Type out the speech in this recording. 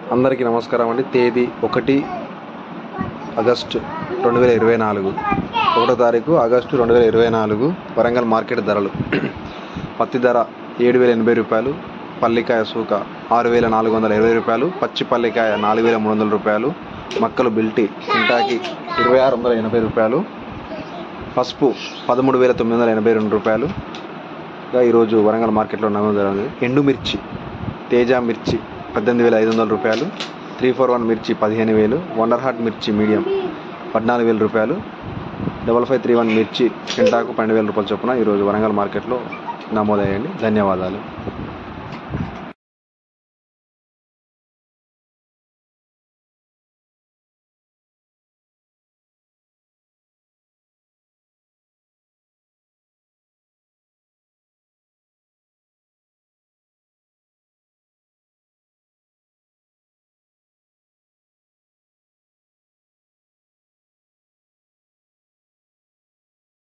అందరికీ నమస్కారం అండి తేదీ ఒకటి ఆగస్టు రెండు వేల ఇరవై నాలుగు ఒకటో తారీఖు ఆగస్టు రెండు వేల ఇరవై నాలుగు వరంగల్ మార్కెట్ ధరలు పత్తి ధర ఏడు వేల ఎనభై రూపాయలు పల్లికాయ సూక ఆరు వేల నాలుగు వందల ఇరవై రూపాయలు పచ్చి పల్లికాయ నాలుగు వేల మూడు వందల రూపాయలు మక్కలు బిల్టి కింటాకి ఇరవై ఆరు వందల ఎనభై రూపాయలు పసుపు పదమూడు వేల తొమ్మిది వందల ఎనభై రెండు రూపాయలు ఇంకా ఈరోజు వరంగల్ మార్కెట్లో నమోదు జరిగింది ఎండుమిర్చి తేజ మిర్చి పద్దెనిమిది వేల ఐదు వందల రూపాయలు త్రీ ఫోర్ వన్ మిర్చి పదిహేను వేలు వండర్ హార్ట్ మిర్చి మీడియం పద్నాలుగు వేల రూపాయలు డబల్ ఫైవ్ త్రీ వన్ మిర్చి కింటాకు పన్నెండు వేల రూపాయల చొప్పున ఈరోజు వరంగల్ మార్కెట్లో నమోదయ్యండి ధన్యవాదాలు